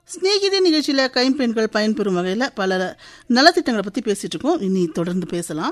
ஸ்நேகிதி நிகழ்ச்சியில் கைம்பெண்கள் பயன்பெறும் வகையில் பல நலத்திட்டங்களை பற்றி பேசிட்டு இருக்கோம் இனி தொடர்ந்து பேசலாம்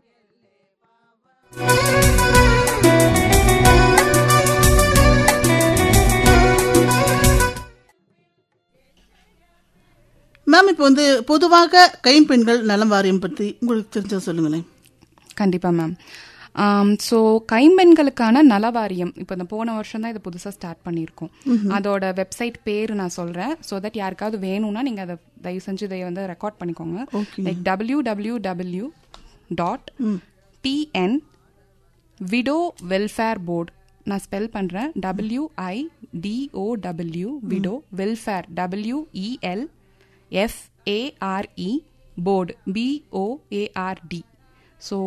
மேம் இப்போ வந்து பொதுவாக கைம்பெண்கள் நலம் வாரியம் பற்றி உங்களுக்கு தெரிஞ்ச சொல்லுங்களேன் கண்டிப்பா மேம் ஸோ கைம்பெண்களுக்கான நலவாரியம் இப்போ இந்த போன வருஷம் தான் இதை புதுசாக ஸ்டார்ட் பண்ணியிருக்கோம் அதோட வெப்சைட் பேர் நான் சொல்கிறேன் ஸோ தட் யாருக்காவது வேணும்னா நீங்கள் அதை தயவு செஞ்சு இதை வந்து ரெக்கார்ட் பண்ணிக்கோங்க like W W W dot TN widow welfare board நான் ஸ்பெல் பண்ணுறேன் W I D O W widow welfare W E L F A R E board B O A R D so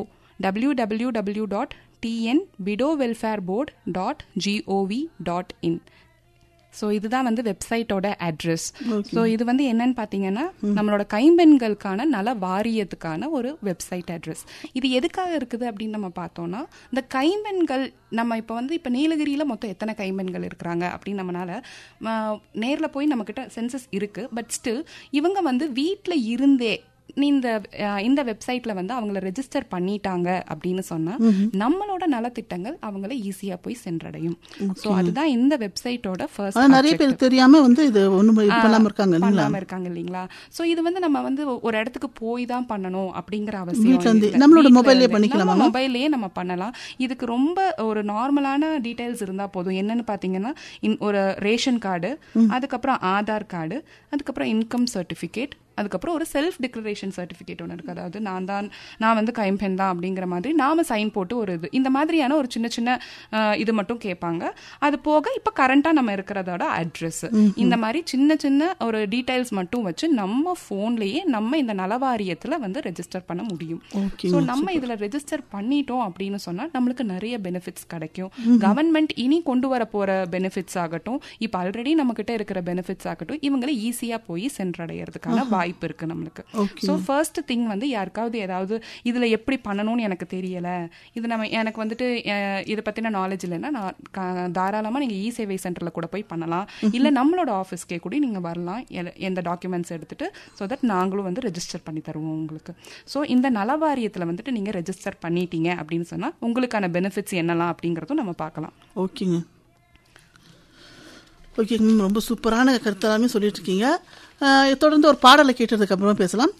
www.tnwidowwelfareboard.gov.in so இதுதான் வந்து வெப்சைட்டோட அட்ரஸ் ஸோ இது வந்து என்னன்னு பார்த்தீங்கன்னா நம்மளோட கைம்பெண்களுக்கான நல வாரியத்துக்கான ஒரு வெப்சைட் அட்ரஸ் இது எதுக்காக இருக்குது அப்படின்னு நம்ம பார்த்தோம்னா இந்த கைம்பெண்கள் நம்ம இப்போ வந்து இப்போ நீலகிரியில் மொத்தம் எத்தனை கைம்பெண்கள் இருக்கிறாங்க அப்படின்னு நம்மளால நேரில் போய் நம்மக்கிட்ட சென்சஸ் இருக்கு பட் ஸ்டில் இவங்க வந்து வீட்டில் இருந்தே இந்த இந்த வெப்சைட்ல வந்து அவங்கள ரெஜிஸ்டர் பண்ணிட்டாங்க அப்படின்னு சொன்னா நம்மளோட நலத்திட்டங்கள் அவங்கள ஈஸியா போய் சென்றடையும் சோ அதுதான் இந்த வெப்சைட்டோட ஃபர்ஸ்ட் நிறைய பேர் தெரியாம வந்து இது ஒண்ணும் பண்ணாம இருக்காங்க பண்ணாம இருக்காங்க இல்லீங்களா சோ இது வந்து நம்ம வந்து ஒரு இடத்துக்கு போய் தான் பண்ணணும் அப்படிங்கிற அவசியம் நம்மளோட மொபைல்லே பண்ணிக்கலாமா மொபைல்லயே நம்ம பண்ணலாம் இதுக்கு ரொம்ப ஒரு நார்மலான டீடைல்ஸ் இருந்தா போதும் என்னன்னு பாத்தீங்கன்னா ஒரு ரேஷன் கார்டு அதுக்கப்புறம் ஆதார் கார்டு அதுக்கப்புறம் இன்கம் சர்டிபிகேட் அதுக்கப்புறம் ஒரு செல்ஃப் டிக்ளரேஷன் சர்டிஃபிகேட் ஒன்று இருக்குது அதாவது நான் தான் நான் வந்து கைம்பெண் தான் அப்படிங்கிற மாதிரி நாம சைன் போட்டு ஒரு இது இந்த மாதிரியான ஒரு சின்ன சின்ன இது மட்டும் கேட்பாங்க அது போக இப்போ கரண்டாக நம்ம இருக்கிறதோட அட்ரஸ் இந்த மாதிரி சின்ன சின்ன ஒரு டீடைல்ஸ் மட்டும் வச்சு நம்ம ஃபோன்லேயே நம்ம இந்த நலவாரியத்தில் வந்து ரெஜிஸ்டர் பண்ண முடியும் ஸோ நம்ம இதில் ரெஜிஸ்டர் பண்ணிட்டோம் அப்படின்னு சொன்னால் நம்மளுக்கு நிறைய பெனிஃபிட்ஸ் கிடைக்கும் கவர்மெண்ட் இனி கொண்டு வர போகிற பெனிஃபிட்ஸ் ஆகட்டும் இப்போ ஆல்ரெடி நம்ம கிட்ட இருக்கிற பெனிஃபிட்ஸ் ஆகட்டும் இவங்களை ஈஸியாக போய் சென்றடைகிறதுக்கான வாய்ப்பு வாய்ப்பு இருக்கு நம்மளுக்கு ஸோ ஃபர்ஸ்ட் திங் வந்து யாருக்காவது ஏதாவது இதுல எப்படி பண்ணணும்னு எனக்கு தெரியல இது நம்ம எனக்கு வந்துட்டு இதை பத்தின நாலேஜ் இல்லைன்னா நான் தாராளமா நீங்க இ சேவை சென்டர்ல கூட போய் பண்ணலாம் இல்ல நம்மளோட ஆஃபீஸ்க்கே கூட நீங்க வரலாம் எந்த டாக்குமெண்ட்ஸ் எடுத்துட்டு ஸோ தட் நாங்களும் வந்து ரெஜிஸ்டர் பண்ணி தருவோம் உங்களுக்கு ஸோ இந்த நலவாரியத்துல வந்துட்டு நீங்க ரெஜிஸ்டர் பண்ணிட்டீங்க அப்படின்னு சொன்னா உங்களுக்கான பெனிஃபிட்ஸ் என்னலாம் அப்படிங்கறதும் நம்ம பார்க்கலாம் ஓகேங்க ஓகேங்க ரொம்ப சூப்பரான கருத்தெல்லாமே சொல்லிட்டு இருக்கீங்க தொடர்ந்து ஒரு பாடலை கேட்டதுக்கு அப்புறமா பேசலாம்